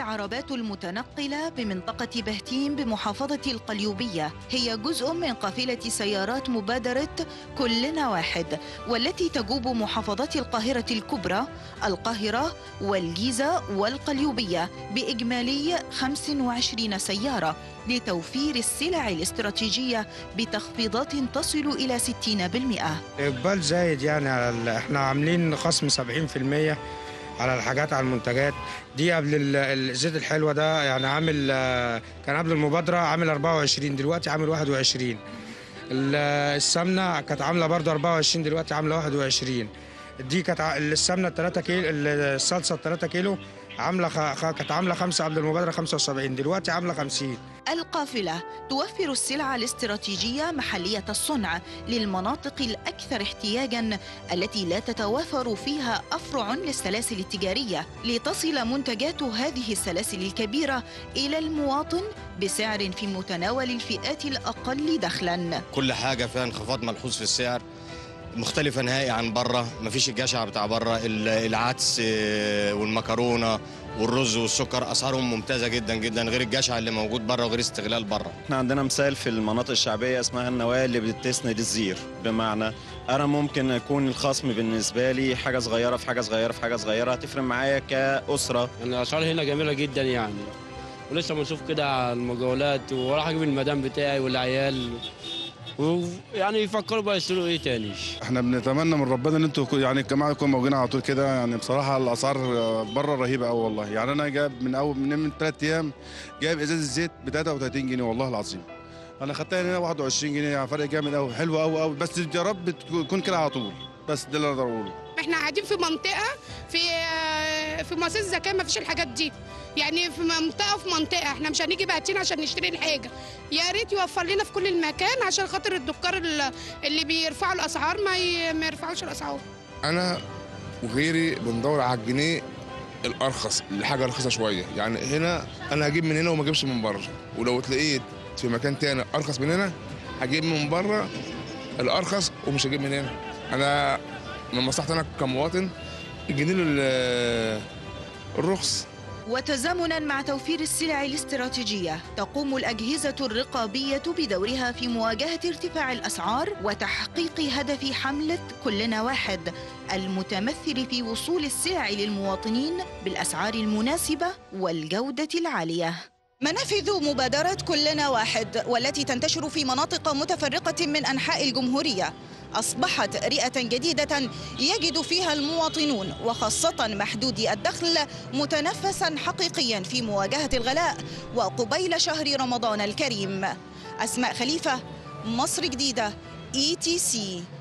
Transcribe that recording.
العربات المتنقلة بمنطقة بهتيم بمحافظة القليوبية هي جزء من قافلة سيارات مبادرة كلنا واحد والتي تجوب محافظات القاهرة الكبرى القاهرة والجيزة والقليوبية بإجمالي 25 سيارة لتوفير السلع الاستراتيجية بتخفيضات تصل إلى 60% اقبال زايد يعني على ال... احنا عاملين خصم 70% على الحاجات على المنتجات دي قبل ال- الزيت الحلوه ده يعني عامل آه، كان قبل المبادره عامل 24 دلوقتي عامل 21 ال- السمنه كانت عامله برضه 24 دلوقتي عامله 21 دي كانت ع- السمنه 3 كيلو الصلصه 3 كيلو عامله خ... خ... كانت عامله 5 قبل المبادره 75 دلوقتي عامله 50 القافلة توفر السلع الاستراتيجية محلية الصنع للمناطق الأكثر احتياجاً التي لا تتوافر فيها أفرع للسلاسل التجارية لتصل منتجات هذه السلاسل الكبيرة إلى المواطن بسعر في متناول الفئات الأقل دخلاً كل حاجه فيها انخفاض ملحوظ في السعر مختلفة نهائي عن بره مفيش الجشع بتاع بره ال- العدس آه، والمكرونة والرز والسكر أسعارهم ممتازة جدا جدا غير الجشع اللي موجود بره وغير استغلال بره احنا عندنا مثال في المناطق الشعبية اسمها النواة اللي بتسند الزير بمعنى انا ممكن يكون الخصم بالنسبة لي حاجة صغيرة في حاجة صغيرة في حاجة صغيرة هتفرق معايا كأسرة يعني الاسعار هنا جميله جدا يعني ولسه بنشوف كده على المجولات وراح اجيب المدام بتاعي والعيال ويعني يفكروا بقى يشتروا ايه تاني احنا بنتمنى من ربنا ان انتوا كو- يعني الجماعه يكونوا موجودين على طول كده يعني بصراحه الاسعار بره رهيبه قوي والله يعني انا جايب من اول من من ثلاث ايام جايب ازازه زيت ب 33 جنيه والله العظيم انا خدتها هنا 21 جنيه يعني فرق جامد قوي حلو قوي قوي بس يا رب تكون كده على طول بس ده اللي اقدر اقوله احنا قاعدين في منطقه في في مؤسسه زكاه ما فيش الحاجات دي يعني في منطقه في منطقه احنا مش هنيجي باعتين عشان نشتري الحاجه يا ريت يوفر لنا في كل المكان عشان خاطر الدكار ال- اللي بيرفعوا الاسعار ما ي- ما يرفعوش الاسعار انا وغيري بندور على الجنيه الارخص الحاجه رخيصه شويه يعني هنا انا هجيب من هنا وما اجيبش من بره ولو تلاقيت في مكان تاني ارخص من هنا هجيب من بره الارخص ومش هجيب من هنا انا من مصلحتي انا كمواطن الجنيه ال- الرخص وتزامنا مع توفير السلع الاستراتيجية تقوم الأجهزة الرقابية بدورها في مواجهة ارتفاع الأسعار وتحقيق هدف حملة كلنا واحد المتمثل في وصول السلع للمواطنين بالأسعار المناسبة والجودة العالية منافذ مبادرة كلنا واحد والتي تنتشر في مناطق متفرقة من أنحاء الجمهورية أصبحت رئة جديدة يجد فيها المواطنون وخاصة محدودي الدخل متنفسا حقيقيا في مواجهة الغلاء وقبيل شهر رمضان الكريم أسماء خليفة مصر جديدة اي تي سي